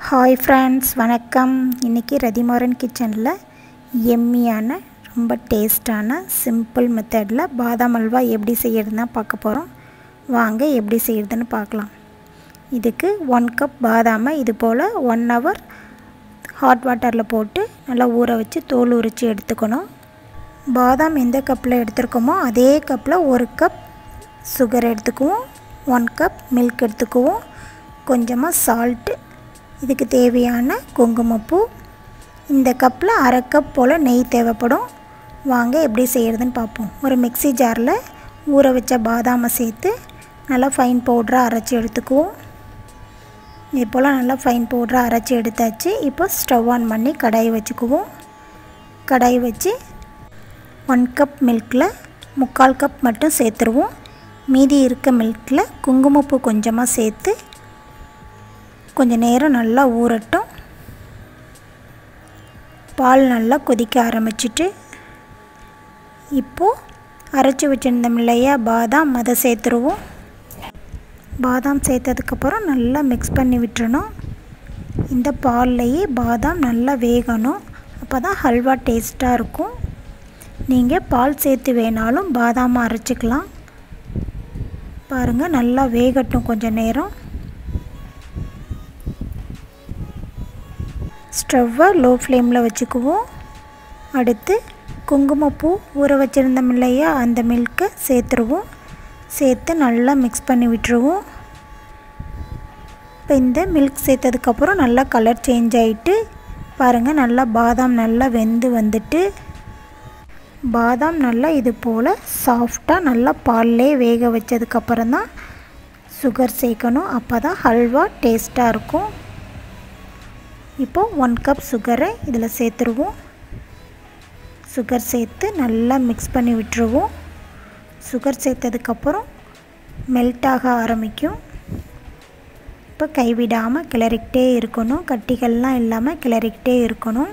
hi friends வணக்கம் இன்றைக்கி ரதிமாறன் கிச்சனில் எம்மியான ரொம்ப டேஸ்டான சிம்பிள் மெத்தடில் பாதாம் அல்வா எப்படி செய்யறதுன்னு தான் பார்க்க போகிறோம் வாங்க எப்படி செய்யறதுன்னு பார்க்கலாம் இதுக்கு ஒன் கப் பாதாமை இது போல் ஒன் ஹவர் ஹாட் வாட்டரில் போட்டு நல்லா ஊற வச்சு தோல் உரித்து எடுத்துக்கணும் பாதாம் எந்த கப்பில் எடுத்துருக்கோமோ அதே கப்பில் ஒரு கப் சுகர் எடுத்துக்குவோம் ஒன் கப் மில்க் எடுத்துக்குவோம் கொஞ்சமாக சால்ட்டு இதுக்கு தேவையான குங்குமப்பூ இந்த கப்பில் அரை கப் போல் நெய் தேவைப்படும் வாங்க எப்படி செய்கிறதுன்னு பார்ப்போம் ஒரு மிக்சி ஜாரில் ஊற வச்ச பாதாமை சேர்த்து நல்லா ஃபைன் பவுட்ராக அரைச்சி எடுத்துக்குவோம் இது போல் நல்லா ஃபைன் பவுட்ராக அரைச்சி எடுத்தாச்சு இப்போ ஸ்டவ் ஆன் பண்ணி கடாய் வச்சுக்குவோம் கடாய் வச்சு ஒன் கப் மில்கில் முக்கால் கப் மட்டும் சேர்த்துருவோம் மீதி இருக்க மில்கில் குங்குமப்பூ கொஞ்சமாக சேர்த்து கொஞ்சம் நேரம் நல்லா ஊறட்டும் பால் நல்லா கொதிக்க ஆரம்பிச்சிட்டு இப்போது அரைச்சி வச்சுருந்தோம் இல்லையா பாதாம் அதை சேர்த்துருவோம் பாதாம் சேர்த்ததுக்கப்புறம் நல்லா மிக்ஸ் பண்ணி விட்டுறணும் இந்த பால்லையே பாதாம் நல்லா வேகணும் அப்போ தான் ஹல்வா டேஸ்ட்டாக இருக்கும் நீங்கள் பால் சேர்த்து வேணாலும் பாதாமை அரைச்சிக்கலாம் பாருங்கள் நல்லா வேகட்டும் கொஞ்சம் நேரம் ஸ்டவ்வை லோ ஃப்ளேமில் வச்சுக்குவோம் அடுத்து குங்குமப்பூ ஊற வச்சுருந்தோம் இல்லையா அந்த மில்கை சேர்த்துருவோம் சேர்த்து நல்லா மிக்ஸ் பண்ணி விட்டுருவோம் இப்போ இந்த மில்க் சேர்த்ததுக்கப்புறம் நல்லா கலர் சேஞ்ச் ஆகிட்டு பாருங்கள் நல்லா பாதாம் நல்லா வெந்து வந்துட்டு பாதாம் நல்லா இது போல் சாஃப்டாக நல்லா பால்லே வேக வச்சதுக்கப்புறம் தான் சுகர் சேர்க்கணும் அப்போ தான் ஹல்வா டேஸ்ட்டாக இருக்கும் இப்போது ஒன் கப் சுகரை இதில் சேர்த்துருவோம் சுகர் சேர்த்து நல்லா மிக்ஸ் பண்ணி விட்டுருவோம் சுகர் சேர்த்ததுக்கப்புறம் மெல்ட் ஆக ஆரம்பிக்கும் இப்போ கைவிடாமல் கிளறிக்கிட்டே இருக்கணும் கட்டிகள்லாம் இல்லாமல் கிளறிக்கிட்டே இருக்கணும்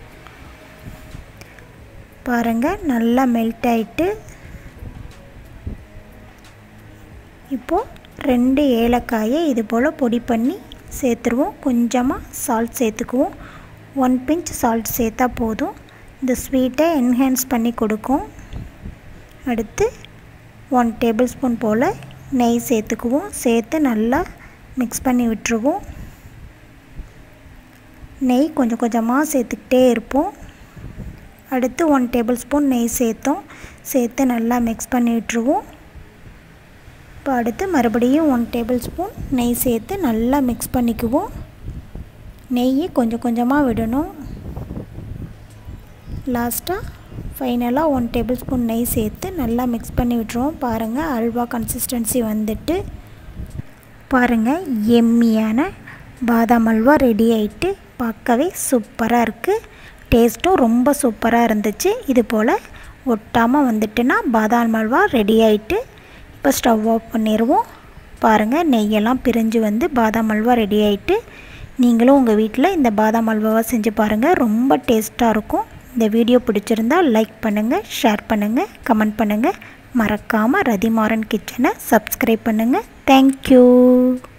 பாருங்கள் நல்லா மெல்ட் ஆகிட்டு இப்போது ரெண்டு ஏலக்காயை இது போல் பொடி பண்ணி சேர்த்துருவோம் கொஞ்சமாக சால்ட் சேர்த்துக்குவோம் ஒன் பிஞ்ச் சால்ட் சேர்த்தா போதும் இந்த ஸ்வீட்டை என்ஹான்ஸ் பண்ணி கொடுக்கும் அடுத்து ஒன் டேபிள் ஸ்பூன் போல் நெய் சேர்த்துக்குவோம் சேர்த்து நல்லா மிக்ஸ் பண்ணி விட்டுருவோம் நெய் கொஞ்சம் கொஞ்சமாக சேர்த்துக்கிட்டே இருப்போம் அடுத்து ஒன் டேபிள் ஸ்பூன் நெய் சேர்த்தோம் சேர்த்து நல்லா மிக்ஸ் பண்ணி விட்டுருவோம் இப்போ அடுத்து மறுபடியும் ஒன் டேபிள் ஸ்பூன் நெய் சேர்த்து நல்லா மிக்ஸ் பண்ணிக்குவோம் நெய் கொஞ்சம் கொஞ்சமாக விடணும் லாஸ்ட்டாக ஃபைனலாக ஒன் டேபிள் ஸ்பூன் நெய் சேர்த்து நல்லா மிக்ஸ் பண்ணி விட்டுருவோம் பாருங்கள் அல்வா கன்சிஸ்டன்சி வந்துட்டு பாருங்கள் எம்மியான பாதாம் அல்வா ரெடி ஆகிட்டு பார்க்கவே சூப்பராக இருக்குது டேஸ்ட்டும் ரொம்ப சூப்பராக இருந்துச்சு இது போல் ஒட்டாமல் வந்துட்டுனா பாதாம் அல்வா ரெடி ஆகிட்டு இப்போ ஸ்டவ் ஆஃப் பண்ணிடுவோம் பாருங்கள் நெய்யெல்லாம் பிரிஞ்சு வந்து பாதாம் அல்வா ரெடி ஆகிட்டு நீங்களும் உங்கள் வீட்டில் இந்த பாதாம் அல்வாவை செஞ்சு பாருங்கள் ரொம்ப டேஸ்ட்டாக இருக்கும் இந்த வீடியோ பிடிச்சிருந்தால் லைக் பண்ணுங்கள் ஷேர் பண்ணுங்கள் கமெண்ட் பண்ணுங்கள் மறக்காமல் ரதிமாறன் கிச்சனை சப்ஸ்கிரைப் பண்ணுங்கள் தேங்க்யூ